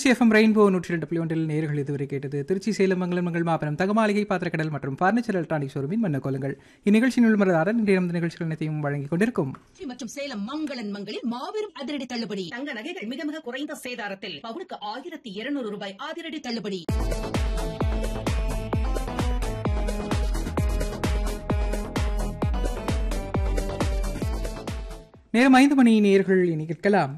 Trichy FM rainbow நூற்றி ரெண்டு புள்ளி ஒன்றில் நேர்கள் இதுவரை கேட்டது திருச்சி சேலம் மங்கலம் மங்கள் மாபெரும் தகமாளிகை பாத்திரக்கடல் மற்றும் பர்னிச்சர் எலக்ட்ரானிக் ஷோரூமின் மன்ன கொள்ளுங்கள் இந்நிகழ்ச்சியின் உள்மரதாரன் இன்றைய நமது நிகழ்ச்சிகள் அனைத்தையும் வழங்கிக் கொண்டிருக்கும் திருச்சி மற்றும் சேலம் மங்களன் மங்களில் மாபெரும் அதிரடி தள்ளுபடி தங்க நகைகள் மிக மிக குறைந்த சேதாரத்தில் பவுனுக்கு ஆயிரத்தி இருநூறு ரூபாய் அதிரடி தள்ளுபடி நேரம் ஐந்து மணி நேர்கள் இனி கேட்கலாம்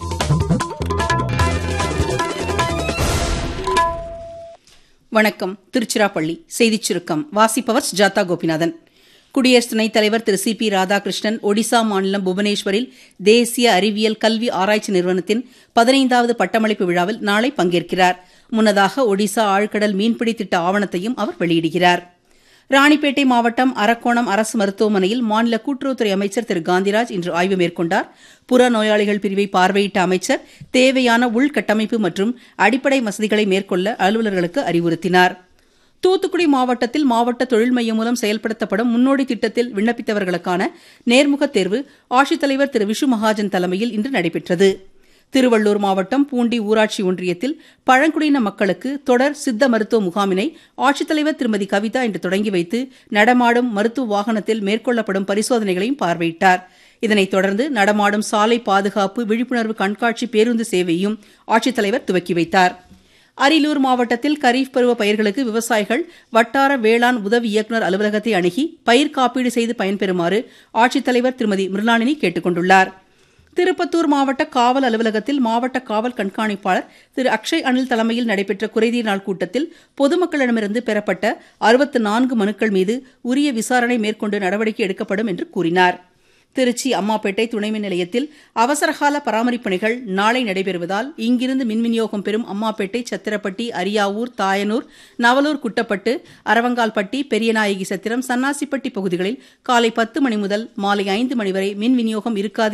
வணக்கம் திருச்சிராப்பள்ளி செய்திச் சுருக்கம் வாசிப்பவர் ஜாதா கோபிநாதன் குடியரசு துணைத் தலைவர் திரு சி பி ராதாகிருஷ்ணன் ஒடிசா மாநிலம் புவனேஸ்வரில் தேசிய அறிவியல் கல்வி ஆராய்ச்சி நிறுவனத்தின் பதினைந்தாவது பட்டமளிப்பு விழாவில் நாளை பங்கேற்கிறார் முன்னதாக ஒடிசா ஆழ்கடல் மீன்பிடி திட்ட ஆவணத்தையும் அவர் வெளியிடுகிறார் ராணிப்பேட்டை மாவட்டம் அரக்கோணம் அரசு மருத்துவமனையில் மாநில கூட்டுறவுத்துறை அமைச்சர் திரு காந்திராஜ் இன்று ஆய்வு மேற்கொண்டார் புற நோயாளிகள் பிரிவை பார்வையிட்ட அமைச்சர் தேவையான உள்கட்டமைப்பு மற்றும் அடிப்படை வசதிகளை மேற்கொள்ள அலுவலர்களுக்கு அறிவுறுத்தினார் தூத்துக்குடி மாவட்டத்தில் மாவட்ட தொழில் மையம் மூலம் செயல்படுத்தப்படும் முன்னோடி திட்டத்தில் விண்ணப்பித்தவர்களுக்கான நேர்முகத் தேர்வு ஆட்சித்தலைவர் திரு விஷு மகாஜன் தலைமையில் இன்று நடைபெற்றது திருவள்ளூர் மாவட்டம் பூண்டி ஊராட்சி ஒன்றியத்தில் பழங்குடியின மக்களுக்கு தொடர் சித்த மருத்துவ முகாமினை ஆட்சித்தலைவர் திருமதி கவிதா இன்று தொடங்கி வைத்து நடமாடும் மருத்துவ வாகனத்தில் மேற்கொள்ளப்படும் பரிசோதனைகளையும் பார்வையிட்டார் இதனைத் தொடர்ந்து நடமாடும் சாலை பாதுகாப்பு விழிப்புணர்வு கண்காட்சி பேருந்து சேவையும் ஆட்சித்தலைவர் துவக்கி வைத்தார் அரியலூர் மாவட்டத்தில் கரீஃப் பருவ பயிர்களுக்கு விவசாயிகள் வட்டார வேளாண் உதவி இயக்குநர் அலுவலகத்தை அணுகி பயிர் காப்பீடு செய்து பயன்பெறுமாறு ஆட்சித்தலைவர் திருமதி மிருளாளினி கேட்டுக் கொண்டுள்ளார் திருப்பத்தூர் மாவட்ட காவல் அலுவலகத்தில் மாவட்ட காவல் கண்காணிப்பாளர் திரு அக்ஷய் அனில் தலைமையில் நடைபெற்ற குறைதீர் நாள் கூட்டத்தில் பொதுமக்களிடமிருந்து பெறப்பட்ட அறுபத்து நான்கு மனுக்கள் மீது உரிய விசாரணை மேற்கொண்டு நடவடிக்கை எடுக்கப்படும் என்று கூறினார் திருச்சி அம்மாப்பேட்டை துணைமின் நிலையத்தில் அவசரகால பராமரிப்பு பணிகள் நாளை நடைபெறுவதால் இங்கிருந்து மின் விநியோகம் பெறும் அம்மாப்பேட்டை சத்திரப்பட்டி அரியாவூர் தாயனூர் நவலூர் குட்டப்பட்டு அரவங்கால்பட்டி பெரியநாயகி சத்திரம் சன்னாசிப்பட்டி பகுதிகளில் காலை பத்து மணி முதல் மாலை ஐந்து மணி வரை மின் விநியோகம் இருக்காது